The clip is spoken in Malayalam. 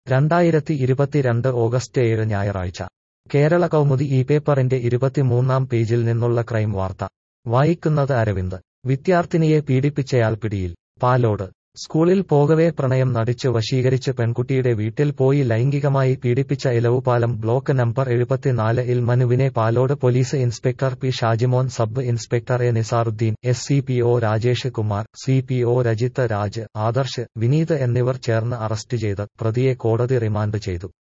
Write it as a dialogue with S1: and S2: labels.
S1: രണ്ടായിരത്തി ഇരുപത്തിരണ്ട് ഓഗസ്റ്റ് ഏഴ് ഞായറാഴ്ച കേരള കൗമുദി ഈ പേപ്പറിന്റെ ഇരുപത്തിമൂന്നാം പേജിൽ നിന്നുള്ള ക്രൈം വാർത്ത വായിക്കുന്നത് അരവിന്ദ് വിദ്യാർത്ഥിനിയെ പീഡിപ്പിച്ചയാൾ പിടിയിൽ പാലോട് സ്കൂളിൽ പോകവേ പ്രണയം നടിച്ച് വശീകരിച്ച് പെൺകുട്ടിയുടെ വീട്ടിൽ പോയി ലൈംഗികമായി പീഡിപ്പിച്ച ഇലവുപാലം ബ്ലോക്ക് നമ്പർ എഴുപത്തിനാല് ഇൽ മനുവിനെ Palode police inspector P Shajimon sub inspector A Nizarudeen S C P O Rajesh Kumar C P O Rajith Raj Adarsh Vineeth എന്നിവർ ചേർന്ന് അറസ്റ്റ് ചെയ്ത് പ്രതിയെ കോടതി റിമാൻഡ് ചെയ്തു